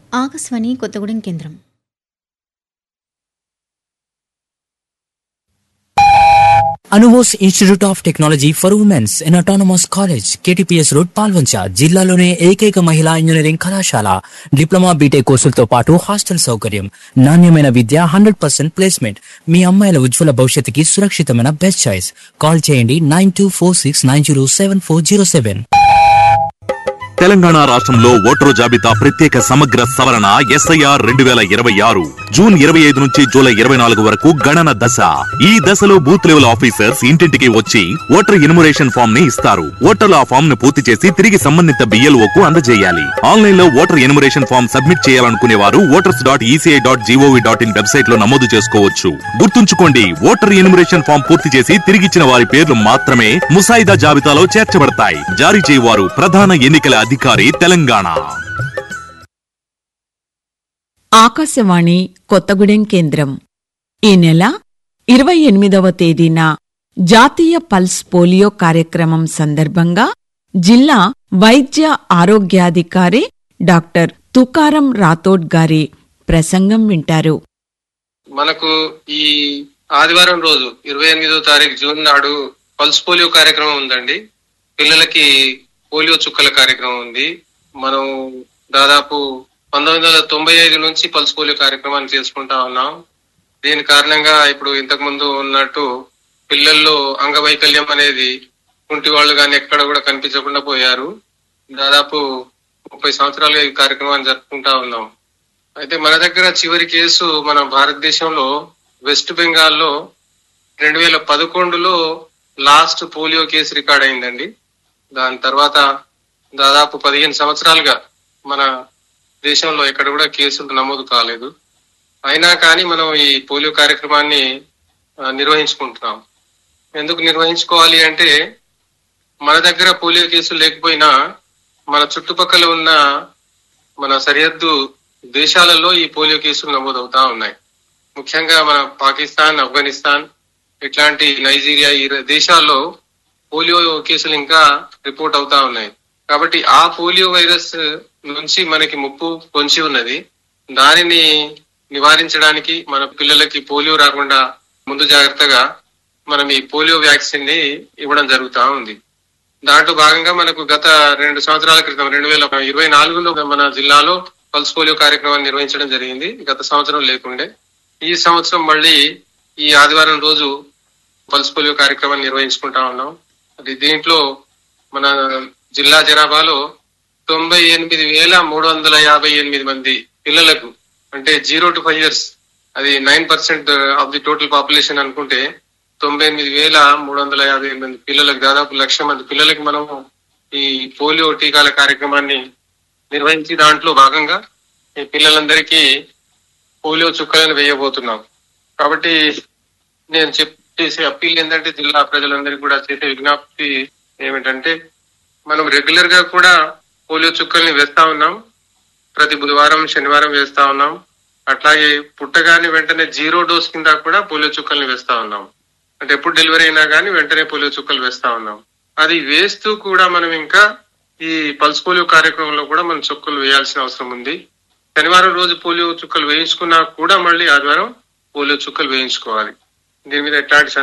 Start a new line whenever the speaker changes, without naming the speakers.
ఆకాశవాణి కొత్తగూడెం కేంద్రం
అనువోస్ institute of technology for womens in autonomous college KTPS road Palvancha జిల్లాలోనే ఏకైక మహిళా ఇంజనీరింగ్ కళాశాల డిప్లొమా బీటెక్ కోర్సులతో పాటు హాస్టల్ సౌకర్యం నాణ్యమైన విద్య హండ్రెడ్ పర్సెంట్ ప్లేస్మెంట్ మీ అమ్మాయిల ఉజ్వల భవిష్యత్తుకి సురక్షితమైన బెస్ట్ చాయిస్ కాల్ చేయండి nine two four six nine zero seven four zero seven
Telangana రాష్ట్రంలో ఓటరు జాబితా ప్రత్యేక సమగ్ర సవరణ ఎస్ఐఆర్ రెండు వేల ఇరవై ఆరు జూన్ ఇరవై ఐదు నుంచి జూలై ఇరవై నాలుగు వరకు గణన దశ ఈ దశలో బూత్ లెవెల్ ఆఫీసర్స్ ఇంటింటికి వచ్చి ఓటర్ ఎన్యుమరేషన్ ఫామ్ ని ఇస్తారు ఓటర్లు ఆ ఫామ్ ను పూర్తి చేసి తిరిగి సంబంధిత బిఎల్ఓ కు అందజేయాలి ఆన్లైన్ లో ఓటర్ ఎన్యుమరేషన్ ఫామ్ సబ్మిట్ చేయాలనుకునే వారు voters dot ECI dot G O V dot in website లో నమోదు చేసుకోవచ్చు గుర్తుంచుకోండి ఓటర్ ఎన్యుమరేషన్ ఫామ్ పూర్తి చేసి తిరిగిచ్చిన వారి పేర్లు మాత్రమే ముసాయిదా జాబితాలో చేర్చబడతాయి జారీ చేయవారు ప్రధాన ఎన్నికల అధికారి తెలంగాణ
ఆకాశవాణి కొత్తగూడెం కేంద్రం ఈ నెల ఇరవై ఎనిమిదవ తేదీన జాతీయ పల్స్ పోలియో కార్యక్రమం సందర్భంగా జిల్లా వైద్య ఆరోగ్యాధికారి డాక్టర్ తుకారం రాథోడ్ గారి ప్రసంగం వింటారు
మనకు ఈ ఆదివారం రోజు ఇరవై ఎనిమిదో తారీఖు జూన్ నాడు పల్స్ పోలియో కార్యక్రమం ఉందండి పిల్లలకి పోలియో చుక్కల కార్యక్రమం ఉంది మనం దాదాపు పంతొమ్మిది వందల తొంభై ఐదు నుంచి పల్స్ పోలియో కార్యక్రమాన్ని చేసుకుంటా ఉన్నాం దీని కారణంగా ఇప్పుడు ఇంతకు ముందు ఉన్నట్టు పిల్లల్లో అంగవైకల్యం అనేది కుంటి వాళ్ళు కానీ ఎక్కడ కూడా కనిపించకుండా పోయారు దాదాపు ముప్పై సంవత్సరాలుగా ఈ కార్యక్రమాన్ని జరుపుకుంటా ఉన్నాం అయితే మన దగ్గర చివరి కేసు మన భారతదేశంలో వెస్ట్ బెంగాల్లో రెండు వేల పదకొండులో లాస్ట్ పోలియో కేసు రికార్డ్ అయిందండి దాని తర్వాత దాదాపు పదిహేను సంవత్సరాలుగా మన దేశంలో ఎక్కడ కూడా కేసులు నమోదు కాలేదు అయినా కానీ మనం ఈ పోలియో కార్యక్రమాన్ని ఆ, నిర్వహించుకుంటున్నాం ఎందుకు నిర్వహించుకోవాలి అంటే మన దగ్గర పోలియో కేసులు లేకపోయినా మన చుట్టుపక్కల ఉన్న మన సరిహద్దు దేశాలలో ఈ పోలియో కేసులు నమోదవుతా ఉన్నాయి ముఖ్యంగా మన పాకిస్తాన్ ఆఫ్ఘనిస్తాన్ ఇట్లాంటి నైజీరియా ఈ దేశాల్లో పోలియో కేసులు ఇంకా రిపోర్ట్ అవుతా ఉన్నాయి కాబట్టి ఆ పోలియో వైరస్ నుంచి మనకి ముప్పు పొంచి ఉన్నది దానిని నివారించడానికి మన పిల్లలకి పోలియో రాకుండా ముందు జాగ్రత్తగా మనం ఈ పోలియో వ్యాక్సిన్ ని ఇవ్వడం జరుగుతా ఉంది దాంట్లో భాగంగా మనకు గత రెండు సంవత్సరాల క్రితం రెండు వేల ఇరవై నాలుగులో మన జిల్లాలో పల్స్ పోలియో కార్యక్రమాన్ని నిర్వహించడం జరిగింది గత సంవత్సరం లేకుండే ఈ సంవత్సరం మళ్ళీ ఈ ఆదివారం రోజు పల్స్ పోలియో కార్యక్రమాన్ని నిర్వహించుకుంటా ఉన్నాం అది దీంట్లో మన జిల్లా జనాభాలో తొంభై ఎనిమిది వేల మూడు వందల యాభై ఎనిమిది మంది పిల్లలకు అంటే జీరో టు ఫైవ్ ఇయర్స్ అది nine percent of the total population అనుకుంటే తొంభై ఎనిమిది వేల మూడు వందల యాభై ఎనిమిది మంది పిల్లలకు దాదాపు లక్ష మంది పిల్లలకి మనం ఈ పోలియో టీకాల కార్యక్రమాన్ని నిర్వహించి దాంట్లో భాగంగా ఈ పిల్లలందరికీ పోలియో చుక్కలను వేయబోతున్నాం కాబట్టి నేను చెప్ చేసే అప్పీల్ ఏంటంటే జిల్లా ప్రజలందరికీ కూడా చేసే విజ్ఞప్తి ఏమిటంటే మనం రెగ్యులర్ గా కూడా పోలియో చుక్కల్ని వేస్తా ఉన్నాం ప్రతి బుధవారం శనివారం వేస్తా ఉన్నాం అట్లాగే పుట్టగానే వెంటనే జీరో డోస్ కింద కూడా పోలియో చుక్కల్ని వేస్తా ఉన్నాం అంటే ఎప్పుడు డెలివరీ అయినా కానీ వెంటనే పోలియో చుక్కలు వేస్తా ఉన్నాం అది వేస్తూ కూడా మనం ఇంకా ఈ పల్స్ పోలియో కార్యక్రమంలో కూడా మనం చుక్కలు వేయాల్సిన అవసరం ఉంది శనివారం రోజు పోలియో చుక్కలు వేయించుకున్నా కూడా మళ్ళీ ఆదివారం పోలియో చుక్కలు వేయించుకోవాలి దీని మీద ఎట్లాంటి